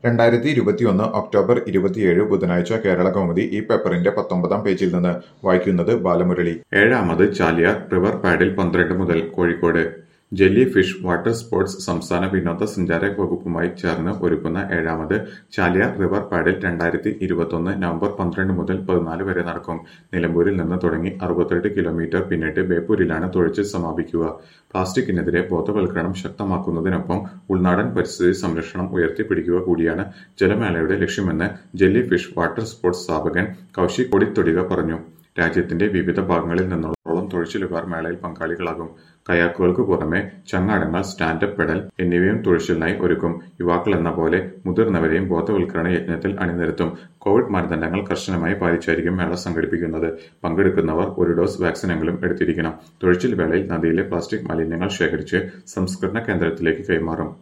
രണ്ടായിരത്തി ഇരുപത്തിയൊന്ന് ഒക്ടോബർ ഇരുപത്തിയേഴ് ബുധനാഴ്ച കേരള കൗമുദി ഈ പേപ്പറിന്റെ പത്തൊമ്പതാം പേജിൽ നിന്ന് വായിക്കുന്നത് ബാലമുരളി ഏഴാമത് ചാലിയാർ റിവർ പാഡിൽ പന്ത്രണ്ട് മുതൽ Kozhikode jelly fish water sports സംസ്ഥാന വിനോദസഞ്ചാര വകുപ്പുമായി ചേർന്ന് ഒരുക്കുന്ന ഏഴാമത് ചാലിയാർ റിവർ പാഡിൽ രണ്ടായിരത്തി ഇരുപത്തൊന്ന് നവംബർ പന്ത്രണ്ട് മുതൽ പതിനാല് വരെ നടക്കും നിലമ്പൂരിൽ നിന്ന് തുടങ്ങി അറുപത്തെട്ട് കിലോമീറ്റർ പിന്നിട്ട് ബേപ്പൂരിലാണ് തുഴച്ചിൽ സമാപിക്കുക പ്ലാസ്റ്റിക്കിനെതിരെ ബോധവൽക്കരണം ശക്തമാക്കുന്നതിനൊപ്പം ഉൾനാടൻ പരിസ്ഥിതി സംരക്ഷണം ഉയർത്തിപ്പിടിക്കുക കൂടിയാണ് ജലമേളയുടെ ലക്ഷ്യമെന്ന് ജെല്ലി ഫിഷ് വാട്ടർ സ്പോർട്സ് സ്ഥാപകൻ കൌശിക് കൊടിത്തൊടിക പറഞ്ഞു രാജ്യത്തിന്റെ വിവിധ ഭാഗങ്ങളിൽ നിന്നുള്ളോളം തുഴച്ചിലുകാർ മേളയിൽ പങ്കാളികളാകും കയാക്കുകൾക്ക് പുറമെ ചങ്ങാടങ്ങൾ സ്റ്റാൻഡപ്പ് പെഡൽ എന്നിവയും തുഴച്ചിലിനായി ഒരുക്കും യുവാക്കൾ എന്ന പോലെ മുതിർന്നവരെയും ബോധവൽക്കരണ യജ്ഞത്തിൽ അണിനിരത്തും കോവിഡ് മാനദണ്ഡങ്ങൾ കർശനമായി പാലിച്ചായിരിക്കും മേള സംഘടിപ്പിക്കുന്നത് പങ്കെടുക്കുന്നവർ ഒരു ഡോസ് വാക്സിനെങ്കിലും എടുത്തിരിക്കണം തുഴച്ചിൽ വേളയിൽ നദിയിലെ പ്ലാസ്റ്റിക് മാലിന്യങ്ങൾ ശേഖരിച്ച് സംസ്കരണ കേന്ദ്രത്തിലേക്ക് കൈമാറും